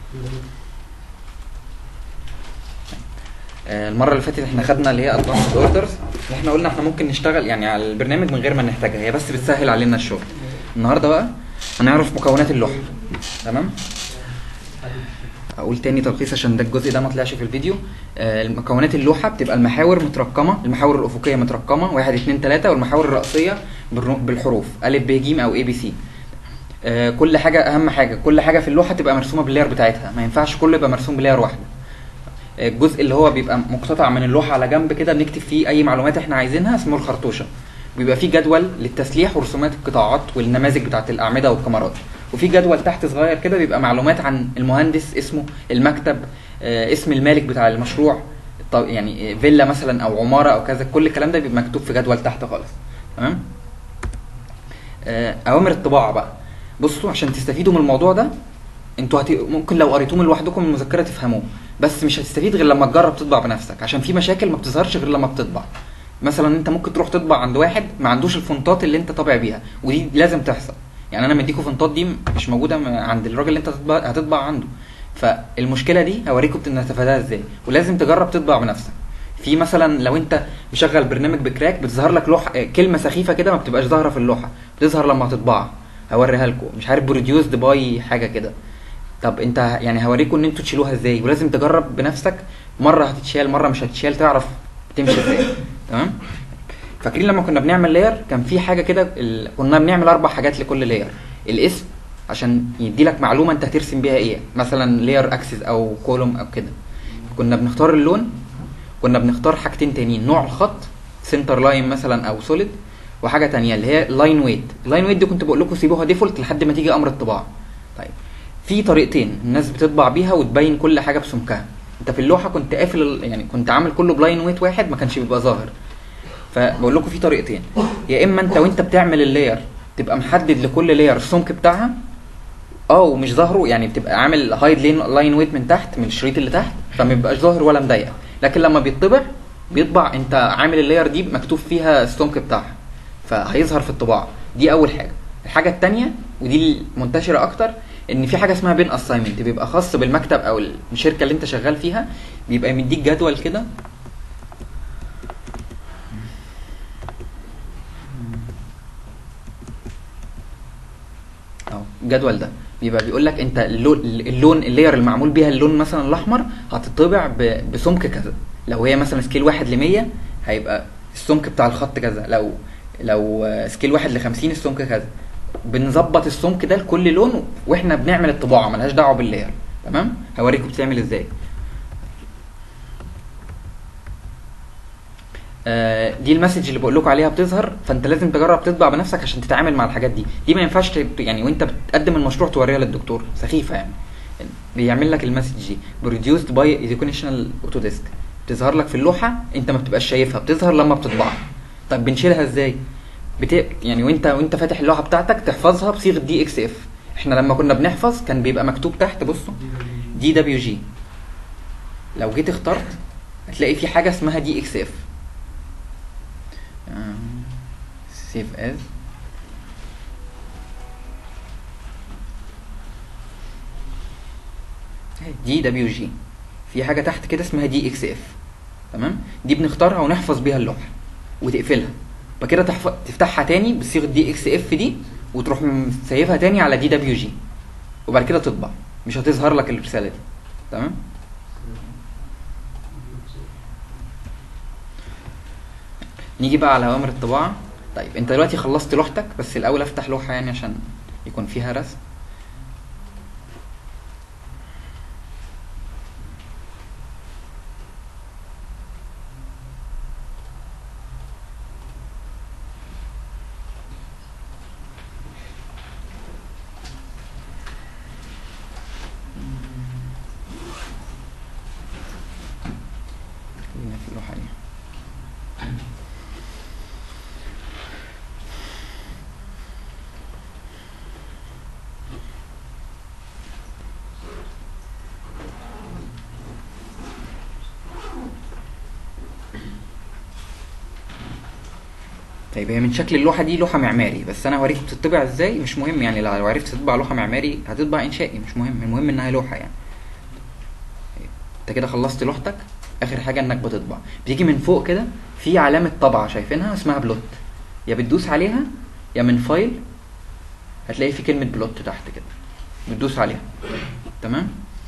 آه، المره اللي فاتت احنا خدنا اللي هي ادفانسد اوردرز احنا قلنا احنا ممكن نشتغل يعني على البرنامج من غير ما نحتاجها هي بس بتسهل علينا الشغل النهارده بقى هنعرف مكونات اللوحه تمام اقول تاني تلخيص عشان ده الجزء ده ما طلعش في الفيديو آه، مكونات اللوحه بتبقى المحاور مترقمه المحاور الافقيه مترقمه واحد اتنين تلاته والمحاور الرئيسيه بالر- بالحروف ا ب ج او اي بي سي آه، كل حاجه اهم حاجه كل حاجه في اللوحه تبقى مرسومه باللاير بتاعتها ما ينفعش كله يبقى مرسوم بلاير واحده الجزء اللي هو بيبقى مقتطع من اللوحه على جنب كده بنكتب فيه اي معلومات احنا عايزينها اسمه الخرطوشه بيبقى فيه جدول للتسليح ورسومات القطاعات والنماذج بتاعه الاعمده والكاميرات وفي جدول تحت صغير كده بيبقى معلومات عن المهندس اسمه المكتب آه، اسم المالك بتاع المشروع طب يعني فيلا مثلا او عماره او كذا كل الكلام ده بيبقى مكتوب في جدول تحت خالص تمام آه، اوامر الطباعه بقى بصوا عشان تستفيدوا من الموضوع ده انتوا هت... ممكن لو قريتوه من لوحدكم من المذكره تفهموه بس مش هتستفيد غير لما تجرب تطبع بنفسك عشان في مشاكل ما بتظهرش غير لما بتطبع مثلا انت ممكن تروح تطبع عند واحد ما عندوش الفونتات اللي انت طابع بيها ودي لازم تحصل يعني انا مديكوا فونتات دي مش موجوده م- عند الراجل اللي انت هتطبع, هتطبع عنده فالمشكله دي هوريكم نتفاداها ازاي ولازم تجرب تطبع بنفسك في مثلا لو انت مشغل برنامج بكراك بتظهر لك لوحه اه، كلمه سخيفه كده ما بتبقاش ظاهره في اللوحه بتظهر لما هتطبعها هوريها لكم مش عارف بروديوسد باي حاجه كده طب انت يعني هوريكم ان انتوا تشيلوها ازاي ولازم تجرب بنفسك مره هتتشال مره مش هتتشال تعرف تمشي ازاي تمام فاكرين لما كنا بنعمل لاير كان في حاجه كده ال... كنا بنعمل اربع حاجات لكل لاير الاسم عشان يدي لك معلومه انت هترسم بيها ايه مثلا لاير اكسس او كولوم او كده كنا بنختار اللون كنا بنختار حاجتين تانيين نوع الخط سنتر لاين مثلا او سوليد وحاجه تانية اللي هي لاين ويت لاين ويت دي كنت بقول لكم سيبوها ديفولت لحد ما تيجي امر الطباعه طيب في طريقتين الناس بتطبع بيها وتبين كل حاجه بسمكها انت في اللوحه كنت قافل ال- يعني كنت عامل كله بلاين ويت واحد ما كانش بيبقى ظاهر فبقول لكم في طريقتين يا اما انت وانت بتعمل اللاير تبقى محدد لكل لاير السمك بتاعها اه ومش ظاهره يعني بتبقى عامل هايد لين لاين ويت من تحت من الشريط اللي تحت فما بيبقاش ظاهر ولا مضيق لكن لما بيطبع بيطبع انت عامل اللاير دي مكتوب فيها السمك بتاعها فهيظهر في الطباعه دي اول حاجه الحاجه الثانيه ودي المنتشره اكتر ان في حاجه اسمها بين اساينمنت بيبقى خاص بالمكتب او الشركه اللي انت شغال فيها بيبقى مديك جدول كده اهو الجدول ده بيبقى بيقول لك انت اللون اللون اللاير المعمول بيها اللون مثلا الاحمر هتطبع ب- بسمك كذا لو هي مثلا سكيل واحد ل 100 هيبقى السمك بتاع الخط كذا لو لو آه، سكيل واحد ل 50 السمك كذا بنظبط السمك ده لكل لون واحنا بنعمل الطباعه ملهاش دعوه باللاير تمام هوريكم بتعمل ازاي آه، دي المسج اللي بقول لكم عليها بتظهر فانت لازم تجرب تطبع بنفسك عشان تتعامل مع الحاجات دي دي ما ينفعش ت- يعني وانت بتقدم المشروع توريها للدكتور سخيفه يعني بيعمل لك المسج دي produced by educational autodesk بتظهر لك في اللوحه انت ما بتبقاش شايفها بتظهر لما بتطبعها طب بنشيلها ازاي بت... يعني وانت وانت فاتح اللوحه بتاعتك تحفظها بصيغه دي اكس اف احنا لما كنا بنحفظ كان بيبقى مكتوب تحت بصوا دي دبليو جي لو جيت اخترت هتلاقي في حاجه اسمها دي اكس اف سيف از دي دبليو جي في حاجه تحت كده اسمها دي اكس اف تمام دي بنختارها ونحفظ بيها اللوحه وتقفلها بعد كده تحف... تفتحها تاني بصيغه دي اكس اف دي وتروح سايبها تاني على دي دبليو جي وبعد كده تطبع مش هتظهر لك الرساله دي تمام نيجي بقى على اوامر الطباعه طيب انت دلوقتي خلصت لوحتك بس الاول افتح لوحه يعني عشان يكون فيها رسم خلينا في اللوحه دي طيب هي من شكل اللوحه دي لوحه معماري بس انا هوريك بتطبع ازاي مش مهم يعني لو عرفت تطبع لوحه معماري هتطبع انشائي مش مهم المهم انها لوحه يعني انت كده خلصت لوحتك اخر حاجه انك بتطبع بتيجي من فوق كده في علامه طبعه شايفينها اسمها بلوت يا بتدوس عليها يا من فايل هتلاقي في كلمه بلوت تحت كده بتدوس عليها تمام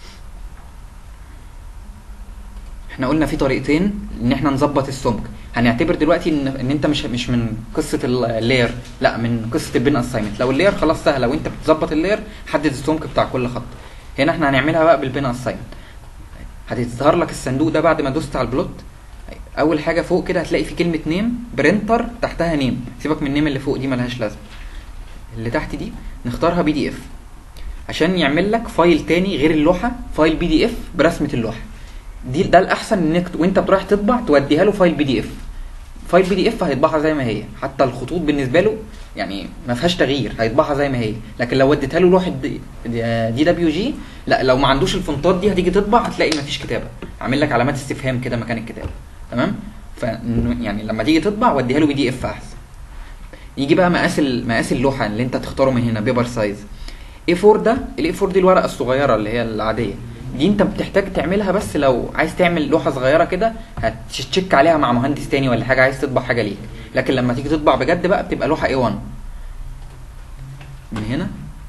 احنا قلنا في طريقتين ان احنا نظبط السمك هنعتبر دلوقتي ان ان انت مش مش من قصه اللاير لا من قصه البين اساينمنت لو اللاير خلاص سهله وانت بتظبط اللاير حدد السمك بتاع كل خط هنا احنا هنعملها بقى بالبين اساينمنت هتظهر لك الصندوق ده بعد ما دوست على البلوت اول حاجه فوق كده هتلاقي في كلمه نيم برينتر تحتها نيم سيبك من النيم اللي فوق دي ملهاش لازمه اللي تحت دي نختارها بي دي اف عشان يعمل لك فايل تاني غير اللوحه فايل بي دي اف برسمه اللوحه دي ده الاحسن انك ت- وانت بتروح تطبع توديها له فايل بي دي اف فايل بي دي اف هيطبعها زي ما هي حتى الخطوط بالنسبه له يعني ما فيهاش تغيير هيطبعها زي ما هي لكن لو وديتها له لوحه دي دي دبليو جي لا لو ما عندوش الفونتات دي هتيجي تطبع هتلاقي ما فيش كتابه عامل لك علامات استفهام كده مكان الكتابه تمام ف يعني لما تيجي تطبع وديها له بي دي اف احسن يجي بقى مقاس ال- مقاس اللوحه اللي انت تختاره من هنا بيبر سايز اي 4 ده الاي 4 دي الورقه الصغيره اللي هي العاديه دي انت بتحتاج تعملها بس لو عايز تعمل لوحه صغيره كده هتشيك عليها مع مهندس تاني ولا حاجه عايز تطبع حاجه ليك لكن لما تيجي تطبع بجد بقى بتبقى لوحه اي 1 من هنا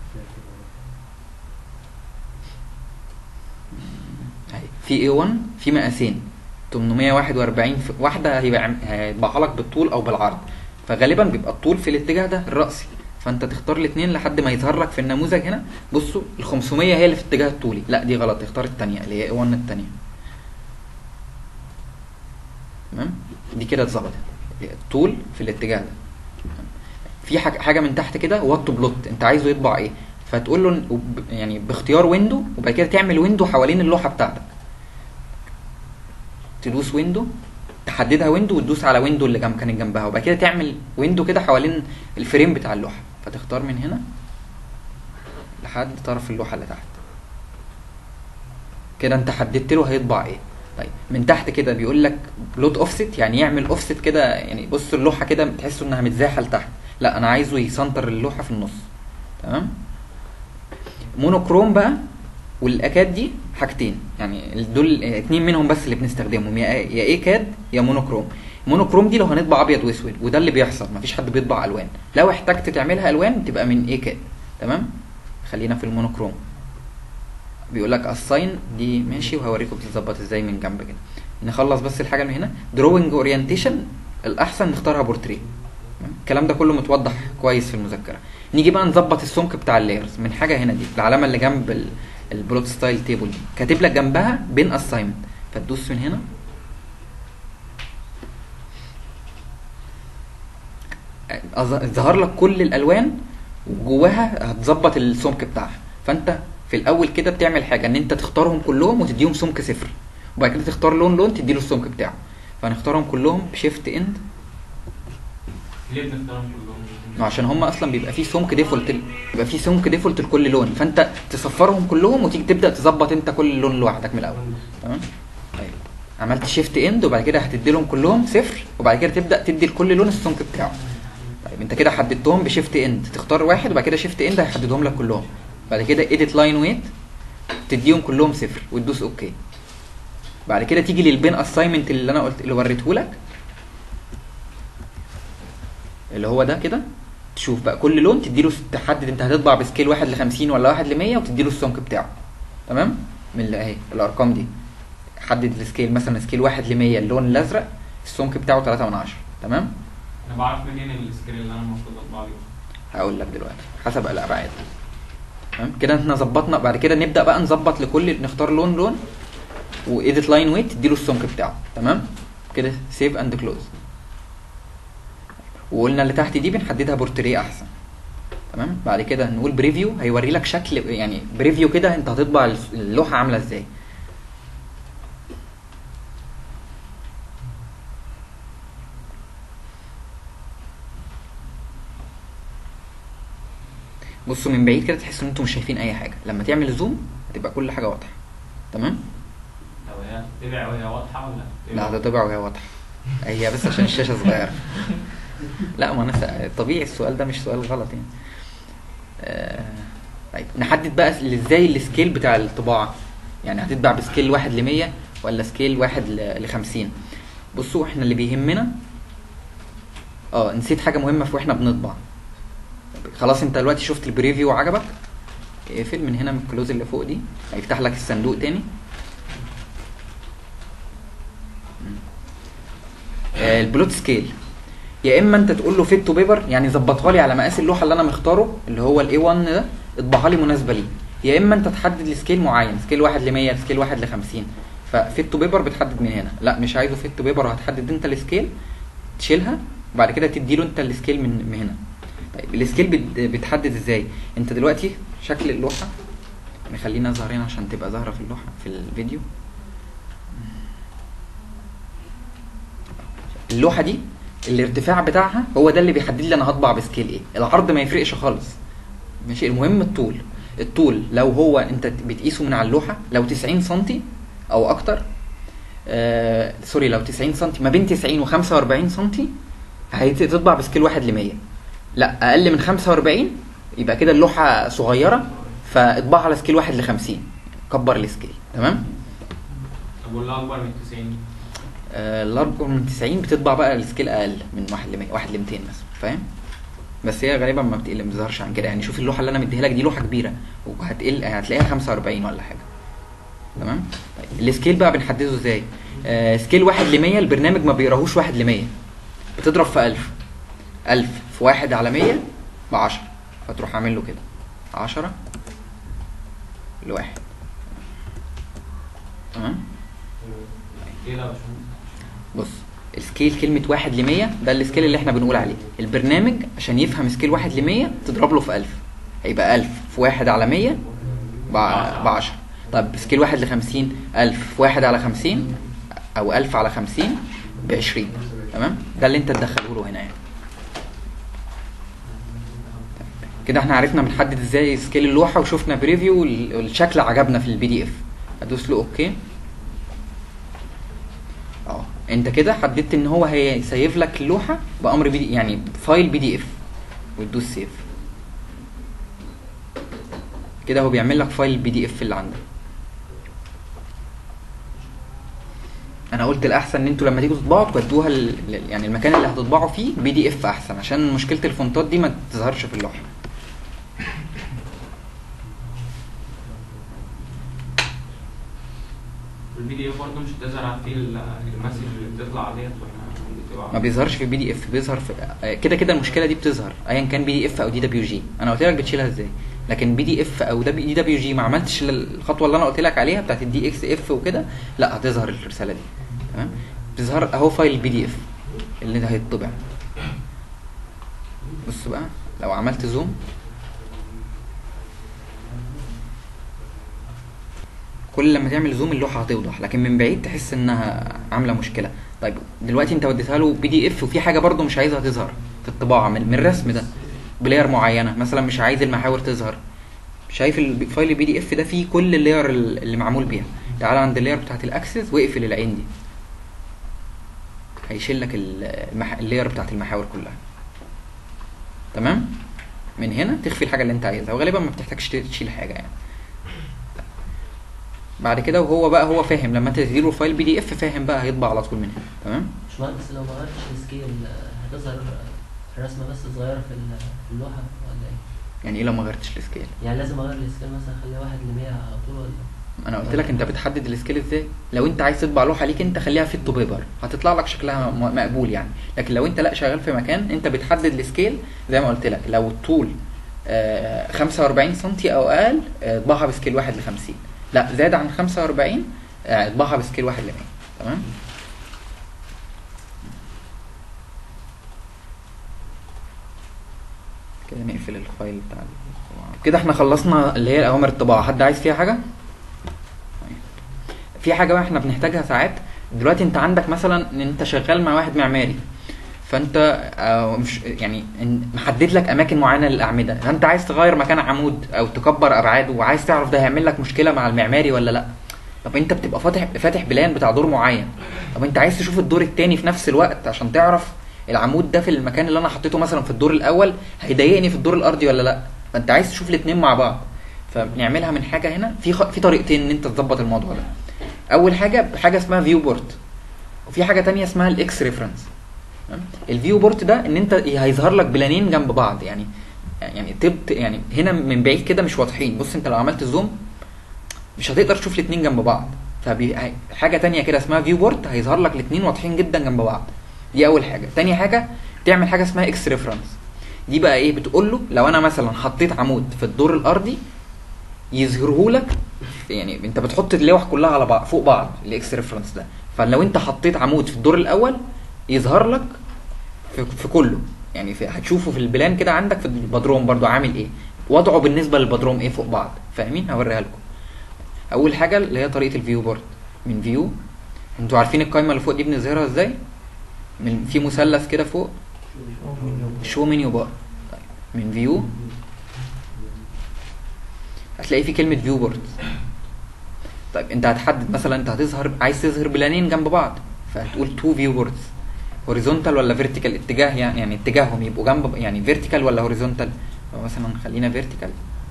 اهي في اي 1 في مقاسين 841 في واحده هيبقى عم- هيطبعها لك بالطول او بالعرض فغالبا بيبقى الطول في الاتجاه ده الرأسي فانت تختار الاثنين لحد ما يظهر لك في النموذج هنا بصوا ال 500 هي اللي في الاتجاه الطولي لا دي غلط اختار الثانيه اللي هي 1 الثانيه تمام دي كده اتظبطت الطول في الاتجاه ده في حاجه حاجه من تحت كده وات بلوت انت عايزه يطبع ايه فتقول له وب- يعني باختيار ويندو وبعد كده تعمل ويندو حوالين اللوحه بتاعتك تدوس ويندو تحددها ويندو وتدوس على ويندو اللي جنب كانت جنبها وبعد كده تعمل ويندو كده حوالين الفريم بتاع اللوحه فتختار من هنا لحد طرف اللوحه اللي تحت كده انت حددت له هيطبع ايه طيب من تحت كده بيقول لك بلوت اوفست يعني يعمل اوفست كده يعني بص اللوحه كده تحسوا انها متزاحه لتحت لا انا عايزه يسنتر اللوحه في النص تمام مونوكروم بقى والاكاد دي حاجتين يعني دول اتنين منهم بس اللي بنستخدمهم يا يا ايه كاد يا مونوكروم مونوكروم دي لو هنطبع ابيض واسود وده اللي بيحصل مفيش حد بيطبع الوان لو احتجت تعملها الوان تبقى من ايه كاد تمام خلينا في المونوكروم بيقول لك اساين دي ماشي وهوريكم بتتظبط ازاي من جنب كده نخلص بس الحاجه من هنا دروينج اورينتيشن الاحسن نختارها بورتريه تمام؟ الكلام ده كله متوضح كويس في المذكره نيجي بقى نظبط السمك بتاع اللايرز من حاجه هنا دي العلامه اللي جنب ال- البلوت ستايل تيبل دي كاتب لك جنبها بين اساينمنت فتدوس من هنا أظ- ظهر لك كل الالوان وجواها هتظبط السمك بتاعها فانت في الاول كده بتعمل حاجه ان انت تختارهم كلهم وتديهم سمك صفر وبعد كده تختار لون لون تديله السمك بتاعه فهنختارهم كلهم بشيفت اند ليه بنختارهم كلهم؟ عشان هم اصلا بيبقى فيه سمك ديفولت بيبقى فيه سمك ديفولت لكل لون فانت تصفرهم كلهم وتيجي تبدا تظبط انت كل لون لوحدك من الاول تمام طيب عملت شيفت اند وبعد كده هتدي لهم كلهم صفر وبعد كده تبدا تدي لكل لون السمك بتاعه طيب انت كده حددتهم بشيفت اند تختار واحد وبعد كده شيفت اند هيحددهم لك كلهم بعد كده ايديت لاين ويت تديهم كلهم صفر وتدوس اوكي بعد كده تيجي للبين اساينمنت اللي انا قلت اللي وريته لك اللي هو ده كده تشوف بقى كل لون تديله تحدد انت هتطبع بسكيل 1 ل 50 ولا 1 ل 100 وتديله السمك بتاعه تمام من اللي اهي الارقام دي حدد السكيل مثلا سكيل 1 ل 100 اللون الازرق السمك بتاعه 3 من 10 تمام انا بعرف منين السكرين اللي انا المفروض اطبع بيه هقول لك دلوقتي حسب الابعاد تمام كده احنا ظبطنا بعد كده نبدا بقى نظبط لكل نختار لون لون وايديت لاين ويت تديله السمك بتاعه تمام كده سيف اند كلوز وقلنا اللي تحت دي بنحددها بورتريه احسن تمام بعد كده نقول بريفيو هيوري لك شكل يعني بريفيو كده انت هتطبع اللوحه عامله ازاي بصوا من بعيد كده تحسوا ان انتم مش شايفين اي حاجه لما تعمل زوم هتبقى كل حاجه واضحه تمام طب هي تبع وهي واضحه ولا لا هتطبع وهي واضحه هي بس عشان الشاشه صغيره لا ما انا س- طبيعي السؤال ده مش سؤال غلط يعني آه، طيب نحدد بقى ال- ازاي السكيل بتاع الطباعه يعني هتطبع بسكيل 1 ل 100 ولا سكيل واحد ل 50 بصوا احنا اللي بيهمنا اه نسيت حاجه مهمه في واحنا بنطبع خلاص انت دلوقتي شفت البريفيو وعجبك اقفل من هنا من الكلوز اللي فوق دي هيفتح لك الصندوق تاني آه، البلوت سكيل يا اما انت تقول له فيت تو بيبر يعني ظبطها لي على مقاس اللوحه اللي انا مختاره اللي هو الاي 1 ده اطبعها لي مناسبه ليه يا اما انت تحدد لي سكيل معين سكيل 1 ل 100 سكيل 1 ل 50 ففيت تو بيبر بتحدد من هنا لا مش عايزه فيت تو بيبر وهتحدد انت السكيل تشيلها وبعد كده تدي له انت السكيل من من هنا طيب السكيل بت- بتحدد ازاي انت دلوقتي شكل اللوحه نخلينا اظهر هنا عشان تبقى ظاهره في اللوحه في الفيديو اللوحه دي الارتفاع بتاعها هو ده اللي بيحدد لي انا هطبع بسكيل ايه العرض ما يفرقش خالص ماشي المهم الطول الطول لو هو انت بتقيسه من على اللوحه لو 90 سم او اكتر آه سوري لو 90 سم ما بين 90 و45 سم هتطبع بسكيل 1 ل 100 لا اقل من 45 يبقى كده اللوحه صغيره فاطبعها على سكيل 1 ل 50 كبر السكيل تمام طب واللي اكبر من 90 آه، الاربع من 90 بتطبع بقى السكيل اقل من 1 ل 100 1 ل 200 مثلا فاهم بس هي غالبا ما بتقل ما بتظهرش عن كده يعني شوف اللوحه اللي انا مديها لك دي لوحه كبيره وهتقل هتلاقيها 45 ولا حاجه تمام طيب السكيل بقى بنحدده ازاي آه سكيل 1 ل 100 البرنامج ما بيقراهوش 1 ل 100 بتضرب في 1000 1000 في 1 على 100 ب 10 فتروح عامل له كده 10 لواحد تمام ايه ده يا باشمهندس؟ بص السكيل كلمة واحد لمية ده السكيل اللي احنا بنقول عليه البرنامج عشان يفهم سكيل واحد لمية تضرب له في ألف هيبقى ألف في واحد على مية بعشرة طب سكيل واحد لخمسين ألف في واحد على خمسين أو ألف على خمسين بعشرين تمام ده اللي انت تدخله له هنا يعني كده احنا عرفنا بنحدد ازاي سكيل اللوحة وشفنا بريفيو وال- والشكل عجبنا في البي دي اف ادوس له اوكي اه انت كده حددت ان هو هيسيف لك اللوحه بامر بي دي يعني فايل بي دي اف وتدوس سيف كده هو بيعمل لك فايل بي دي اف اللي عندك انا قلت الاحسن ان انتوا لما تيجوا تطبعوا تودوها ال... ال- يعني المكان اللي هتطبعوا فيه بي دي اف احسن عشان مشكله الفونتات دي ما تظهرش في اللوحه البي دي اف برضه مش هتظهر فيه ال- المسج اللي بتطلع ديت واحنا بتبقى ما بيظهرش في بي دي اف بيظهر في آه، كده كده المشكله دي بتظهر ايا كان بي دي اف او دي دبليو جي انا قلت لك بتشيلها ازاي لكن بي دي اف او دي دبليو جي ما عملتش الخطوه اللي انا قلت لك عليها بتاعت الدي اكس اف وكده لا هتظهر الرساله دي تمام بتظهر اهو فايل البي دي اف اللي ده هيطبع بص بقى لو عملت زوم كل لما تعمل زوم اللوحه هتوضح لكن من بعيد تحس انها عامله مشكله طيب دلوقتي انت وديتها له بي دي اف وفي حاجه برده مش عايزها تظهر في الطباعه من, من الرسم ده بلاير معينه مثلا مش عايز المحاور تظهر شايف الفايل البي دي اف ده فيه كل اللاير اللي معمول بيها تعال عند اللاير بتاعت الاكسس واقفل العين دي هيشيل لك ال- المح... اللاير بتاعت المحاور كلها تمام من هنا تخفي الحاجه اللي انت عايزها وغالبا ما بتحتاجش تشيل حاجه يعني بعد كده وهو بقى هو فاهم لما انت تديله فايل بي دي اف فاهم بقى هيطبع على طول من هنا تمام مش مهندس لو ما غيرتش السكيل آه، هتظهر الرسمة بس صغيرة في ال- في اللوحة ولا ايه؟ يعني ايه لو ما غيرتش السكيل يعني لازم اغير السكيل مثلا اخليها واحد لمية على طول ولا انا قلت لك انت بتحدد السكيل ازاي لو انت عايز تطبع لوحه ليك انت خليها فيت تو بيبر هتطلع لك شكلها م- مقبول يعني لكن لو انت لا شغال في مكان انت بتحدد السكيل زي ما قلت لك لو الطول آه 45 سم او اقل آه، اطبعها بسكيل 1 ل 50 لا زاد عن 45 آه، اطبعها بسكيل 1 ل 100 تمام كده نقفل الفايل بتاع الطباعة. كده احنا خلصنا اللي هي اوامر الطباعه حد عايز فيها حاجه طيب. في حاجه بقى احنا بنحتاجها ساعات دلوقتي انت عندك مثلا ان انت شغال مع واحد معماري فانت آه، مش يعني إن- محدد لك اماكن معينه للاعمده فانت عايز تغير مكان عمود او تكبر ابعاده وعايز تعرف ده هيعمل لك مشكله مع المعماري ولا لا طب انت بتبقى فاتح فاتح بلان بتاع دور معين طب انت عايز تشوف الدور التاني في نفس الوقت عشان تعرف العمود ده في المكان اللي انا حطيته مثلا في الدور الاول هيضايقني في الدور الارضي ولا لا فانت عايز تشوف الاثنين مع بعض فبنعملها من حاجه هنا في خ... في طريقتين ان انت تظبط الموضوع ده اول حاجه حاجه اسمها فيو بورت وفي حاجه تانية اسمها الاكس ريفرنس الفيو بورت ده ان انت هيظهر لك بلانين جنب بعض يعني يعني تبت يعني هنا من بعيد كده مش واضحين بص انت لو عملت زوم مش هتقدر تشوف الاثنين جنب بعض فبي حاجه تانية كده اسمها فيو بورت هيظهر لك الاثنين واضحين جدا جنب بعض دي اول حاجه تاني حاجه تعمل حاجه اسمها اكس ريفرنس دي بقى ايه بتقول له لو انا مثلا حطيت عمود في الدور الارضي يظهره لك يعني انت بتحط اللوح كلها على بعض فوق بعض الاكس ريفرنس ده فلو انت حطيت عمود في الدور الاول يظهر لك في, في كله يعني في هتشوفه في البلان كده عندك في البدروم برضو عامل ايه وضعه بالنسبه للبدروم ايه فوق بعض فاهمين هوريها لكم اول حاجه اللي هي طريقه الفيو بورد من فيو انتوا عارفين القايمه اللي فوق دي بنظهرها ازاي من في مثلث كده فوق شو منيو بار طيب. من فيو هتلاقي في كلمه فيو بورد طيب انت هتحدد مثلا انت هتظهر عايز تظهر بلانين جنب بعض فهتقول تو فيو بوردز هوريزونتال ولا فيرتيكال اتجاه يعني يعني اتجاههم يبقوا جنب يعني فيرتيكال ولا هوريزونتال مثلا خلينا فيرتيكال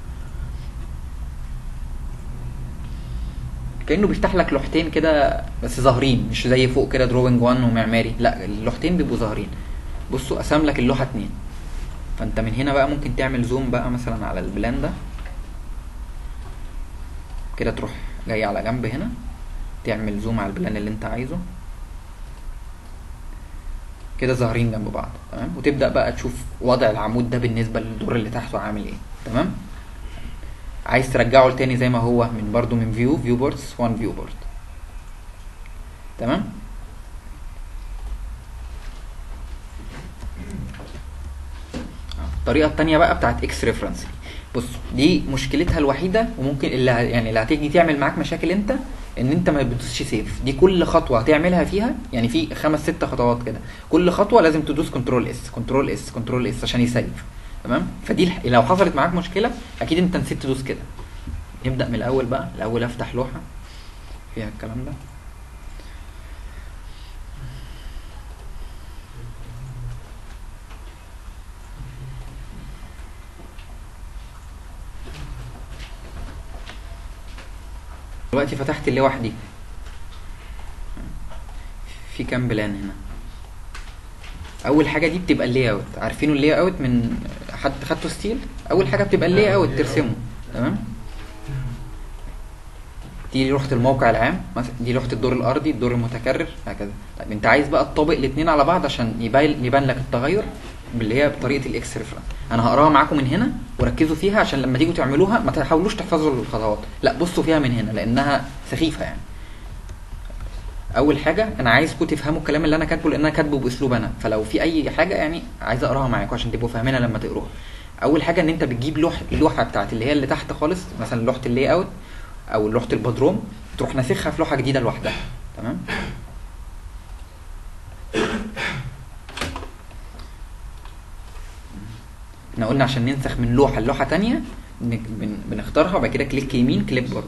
كانه بيفتح لك لوحتين كده بس ظاهرين مش زي فوق كده دروينج 1 ومعماري لا اللوحتين بيبقوا ظاهرين بصوا قسم لك اللوحه اتنين فانت من هنا بقى ممكن تعمل زوم بقى مثلا على البلان ده كده تروح جاي على جنب هنا تعمل زوم على البلان اللي انت عايزه كده ظاهرين جنب بعض تمام وتبدا بقى تشوف وضع العمود ده بالنسبه للدور اللي تحته عامل ايه تمام عايز ترجعه لتاني زي ما هو من برضو من فيو فيو بوردز وان فيو بورد تمام الطريقه التانية بقى بتاعت اكس ريفرنس بص دي مشكلتها الوحيده وممكن اللي ه- يعني اللي هتيجي تعمل معاك مشاكل انت ان انت ما بتدوسش سيف دي كل خطوه هتعملها فيها يعني في خمس ست خطوات كده كل خطوه لازم تدوس كنترول اس كنترول اس كنترول اس عشان يسيف تمام فدي الح- لو حصلت معاك مشكله اكيد انت نسيت تدوس كده نبدا من الاول بقى الاول افتح لوحه فيها الكلام ده دلوقتي فتحت اللوح دي في كام بلان هنا اول حاجه دي بتبقى اللاي اوت عارفينه اللاي اوت من حد خدته ستيل اول حاجه بتبقى اللاي اوت ترسمه تمام دي لوحه الموقع العام مثلا دي لوحه الدور الارضي الدور المتكرر هكذا طيب انت عايز بقى تطابق الاثنين على بعض عشان يبان يبان لك التغير باللي هي بطريقه الاكس ريفرنس انا هقراها معاكم من هنا وركزوا فيها عشان لما تيجوا تعملوها ما تحاولوش تحفظوا الخطوات لا بصوا فيها من هنا لانها سخيفه يعني اول حاجه انا عايزكم تفهموا الكلام اللي انا كاتبه لان انا كاتبه باسلوب انا فلو في اي حاجه يعني عايز اقراها معاكم عشان تبقوا فاهمينها لما تقروها اول حاجه ان انت بتجيب لوح اللوحه بتاعت اللي هي اللي تحت خالص مثلا لوحه اللاي اوت او لوحه البدروم تروح ناسخها في لوحه جديده لوحدها تمام احنا قلنا عشان ننسخ من لوحه لوحه تانية بن- بن- بنختارها وبعد كده كليك يمين كليك بورد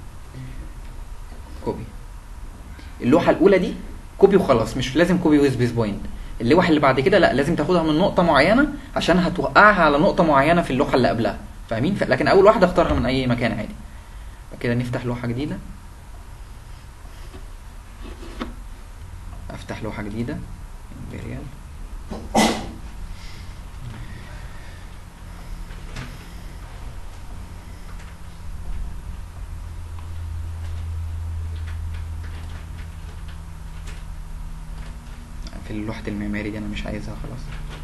كوبي اللوحه الاولى دي كوبي وخلاص مش لازم كوبي ويز بيس بوينت اللوحه اللي بعد كده لا لازم تاخدها من نقطه معينه عشان هتوقعها على نقطه معينه في اللوحه اللي قبلها فاهمين ف- لكن اول واحده اختارها من اي مكان عادي بعد كده نفتح لوحه جديده افتح لوحه جديده امبريال في اللوحة المعماري دي انا مش عايزها خلاص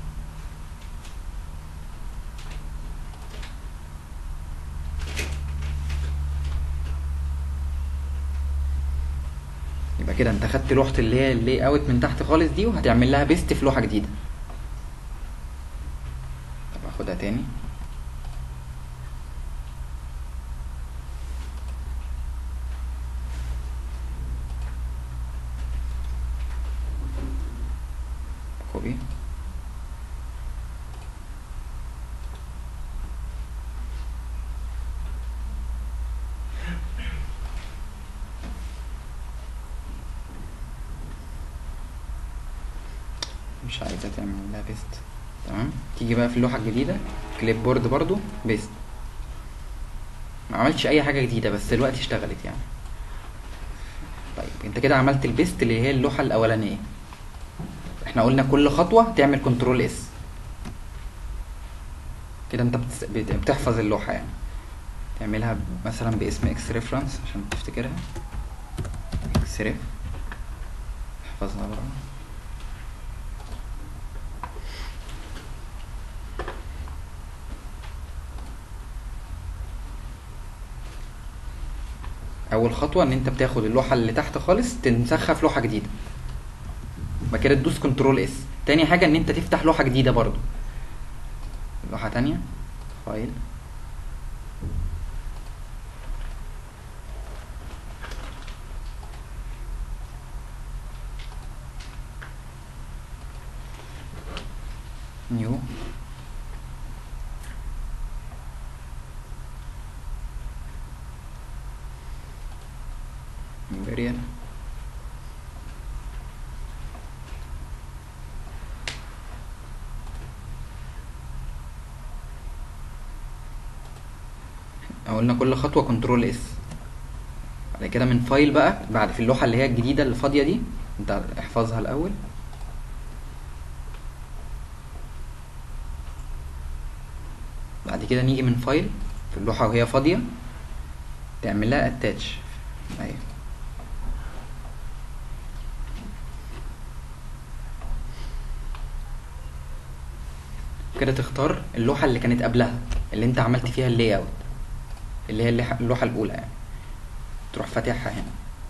يبقى كده انت خدت لوحة اللي هي اللي اوت من تحت خالص دي وهتعمل لها بيست في لوحة جديدة طب اخدها تاني كوبي مش عايزة تعمل لها بيست تمام تيجي بقى في اللوحة الجديدة كليب بورد برضو بيست ما عملتش اي حاجة جديدة بس دلوقتي اشتغلت يعني طيب انت كده عملت البيست اللي هي اللوحه الاولانيه احنا قلنا كل خطوه تعمل كنترول اس كده انت بتس- بت- بتحفظ اللوحه يعني تعملها ب- مثلا باسم اكس ريفرنس عشان تفتكرها اكس ريف احفظها بقى اول خطوه ان انت بتاخد اللوحه اللي تحت خالص تنسخها في لوحه جديده بعد كده تدوس كنترول اس تاني حاجه ان انت تفتح لوحه جديده برضو لوحه تانية فايل نيو imperial قلنا كل خطوه كنترول اس بعد كده من فايل بقى بعد في اللوحه اللي هي الجديده اللي فاضيه دي انت احفظها الاول بعد كده نيجي من فايل في اللوحه وهي فاضيه تعمل لها اتاتش ايوه كده تختار اللوحه اللي كانت قبلها اللي انت عملت فيها اللاي اوت اللي هي اللح- اللوحه الاولى يعني تروح فاتحها هنا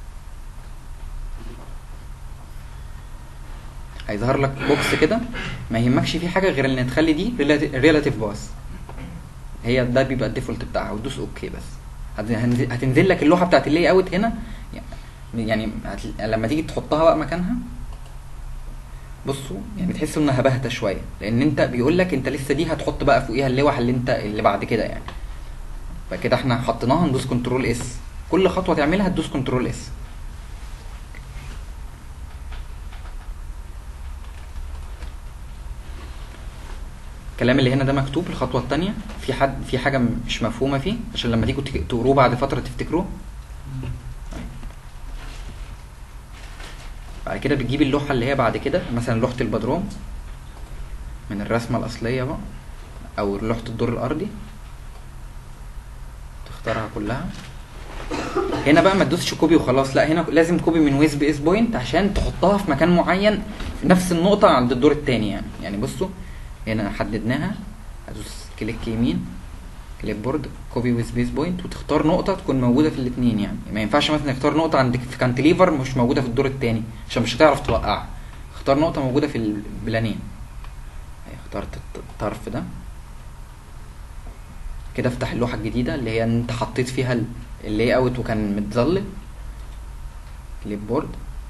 هيظهر لك بوكس كده ما يهمكش فيه حاجه غير ان تخلي دي ريلاتيف باس هي ده بيبقى الديفولت بتاعها وتدوس اوكي بس هت- هنزل- هتنزل لك اللوحه بتاعت اللاي اوت هنا يعني هت- لما تيجي تحطها بقى مكانها بصوا يعني تحس انها باهته شويه لان انت بيقول لك انت لسه دي هتحط بقى فوقيها اللوح اللي انت اللي بعد كده يعني فكده احنا حطيناها ندوس كنترول اس كل خطوه تعملها تدوس كنترول اس الكلام اللي هنا ده مكتوب الخطوه الثانيه في حد في حاجه م- مش مفهومه فيه عشان لما تيجوا تك- تقروه بعد فتره تفتكروه بعد كده بتجيب اللوحه اللي هي بعد كده مثلا لوحه البدروم من الرسمه الاصليه بقى او لوحه الدور الارضي تختارها كلها هنا بقى ما تدوسش كوبي وخلاص لا هنا لازم كوبي من ويز بيس بوينت عشان تحطها في مكان معين في نفس النقطه عند الدور الثاني يعني يعني بصوا هنا حددناها هدوس كليك يمين كليب بورد كوبي ويز بيس بوينت وتختار نقطه تكون موجوده في الاثنين يعني ما ينفعش مثلا تختار نقطه عندك في كانتليفر مش موجوده في الدور الثاني عشان مش هتعرف توقعها اختار نقطه موجوده في البلانين أهي اخترت الط- الطرف ده كده افتح اللوحه الجديده اللي هي انت حطيت فيها ال- اللاي اوت وكان متظلل كليب بورد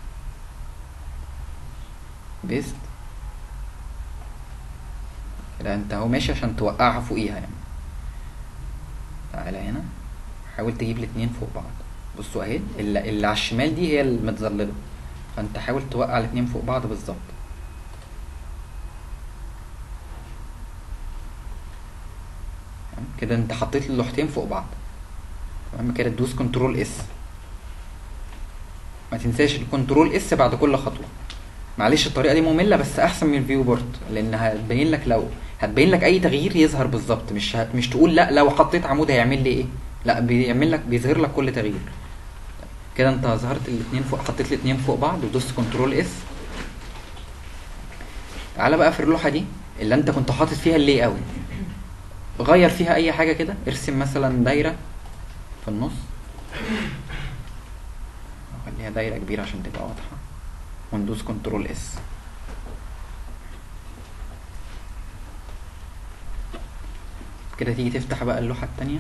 بيست كده انت اهو ماشي عشان توقعها فوقيها يعني تعالى هنا حاول تجيب الاتنين فوق بعض بصوا اهي اللي, اللي على الشمال دي هي المتظلله فانت حاول توقع الاتنين فوق بعض بالظبط تمام؟ كده انت حطيت اللوحتين فوق بعض تمام كده تدوس كنترول اس ما تنساش الكنترول اس بعد كل خطوه معلش الطريقه دي ممله بس احسن من الفيو بورد لان هتبين لك لو هتبين لك اي تغيير يظهر بالظبط مش هت... مش تقول لا لو حطيت عمود هيعمل لي ايه لا بيعمل لك بيظهر لك كل تغيير كده انت ظهرت الاثنين فوق حطيت الاثنين فوق بعض ودوست كنترول اس تعالى بقى في اللوحه دي اللي انت كنت حاطط فيها اللاي اوت غير فيها اي حاجه كده ارسم مثلا دايره في النص خليها دايره كبيره عشان تبقى واضحه وندوس كنترول اس كده تيجي تفتح بقى اللوحه التانية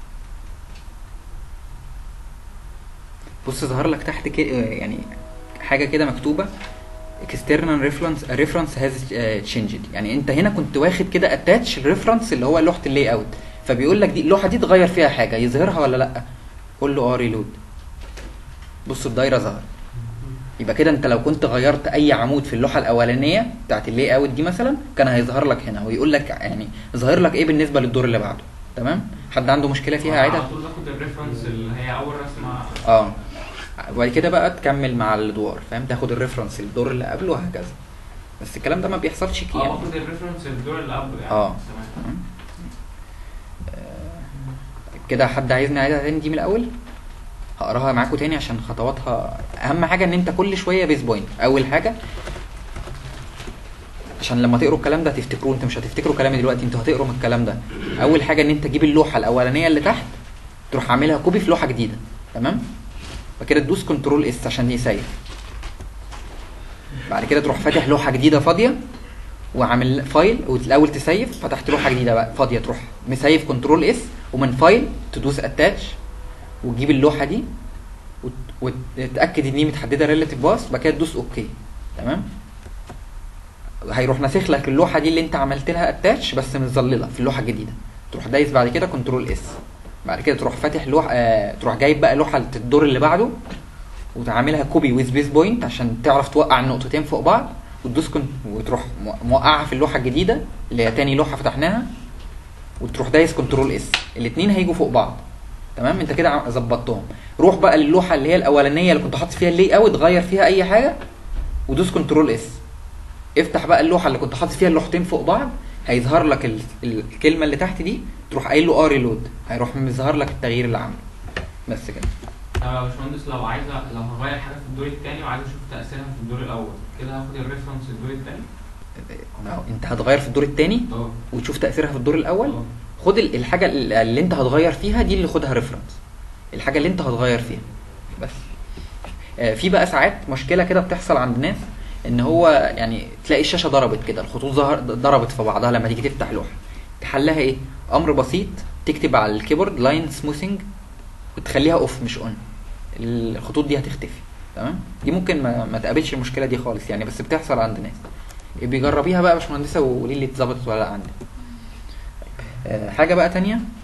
بص ظهر لك تحت كده يعني حاجه كده مكتوبه external reference reference has uh, changed يعني انت هنا كنت واخد كده attach reference اللي هو لوحه اللاي اوت فبيقول لك دي اللوحه دي اتغير فيها حاجه يظهرها ولا لا قول له اه ريلود بص الدايره ظهر يبقى كده انت لو كنت غيرت اي عمود في اللوحه الاولانيه بتاعت اللاي اوت دي مثلا كان هيظهر لك هنا ويقول لك يعني ظاهر لك ايه بالنسبه للدور اللي بعده تمام حد عنده مشكله فيها على عايده طول باخد الريفرنس اللي هي اول رسمه اه وبعد كده بقى تكمل مع الادوار فاهم تاخد الريفرنس الدور اللي قبله وهكذا بس الكلام ده ما بيحصلش كتير اه يعني. باخد الريفرنس الدور اللي قبله يعني اه. تمام تمام آه، كده حد عايزني اعيدها تاني دي من الاول هقراها معاكم تاني عشان خطواتها اهم حاجه ان انت كل شويه بيز بوينت اول حاجه عشان لما تقروا الكلام ده تفتكروه انت مش هتفتكروا كلامي دلوقتي انتوا هتقروا من الكلام ده اول حاجه ان انت تجيب اللوحه الاولانيه اللي تحت تروح عاملها كوبي في لوحه جديده تمام فكده تدوس كنترول اس عشان يسيف بعد كده تروح فاتح لوحه جديده فاضيه وعامل فايل والاول تسيف فتحت لوحه جديده بقى فاضيه تروح مسيف كنترول اس ومن فايل تدوس اتاتش وتجيب اللوحه دي وت- وتتاكد ان هي متحدده ريلاتيف باس وبعد كده تدوس اوكي تمام هيروح ناسخ لك اللوحه دي اللي انت عملت لها اتاتش بس متظلله في اللوحه الجديده تروح دايس بعد كده كنترول اس بعد كده تروح فاتح لوحه آه تروح جايب بقى لوحه الدور اللي بعده وتعملها كوبي ويز بيس بوينت عشان تعرف توقع النقطتين فوق بعض وتدوس كنت وتروح مو- موقعها في اللوحه الجديده اللي هي تاني لوحه فتحناها وتروح دايس كنترول اس الاثنين هيجوا فوق بعض تمام انت كده ع- ظبطتهم روح بقى للوحه اللي هي الاولانيه اللي كنت حاطط فيها اللي اوت غير فيها اي حاجه ودوس كنترول اس افتح بقى اللوحه اللي كنت حاطط فيها اللوحتين فوق بعض هيظهر لك ال- الكلمه اللي تحت دي تروح قايل له اه ريلود هيروح مظهر لك التغيير اللي عامله بس كده طب يا باشمهندس لو عايز أ- لو هغير حاجه في الدور الثاني وعايز اشوف تاثيرها في الدور الاول كده هاخد الريفرنس الدور الثاني ما هو انت هتغير في الدور الثاني اه وتشوف تاثيرها في الدور الاول اه. خد ال- الحاجه ال- اللي انت هتغير فيها دي اللي خدها ريفرنس الحاجه اللي انت هتغير فيها بس آه، في بقى ساعات مشكله كده بتحصل عند ناس ان هو يعني تلاقي الشاشه ضربت كده الخطوط ظهر ضربت في بعضها لما تيجي تفتح لوحه تحلها ايه امر بسيط تكتب على الكيبورد لاين سموثنج وتخليها اوف مش اون الخطوط دي هتختفي تمام دي ممكن ما, ما تقابلش المشكله دي خالص يعني بس بتحصل عند ناس بيجربيها بقى يا باشمهندسه وقولي لي اتظبطت ولا لا عندك آه، حاجه بقى تانية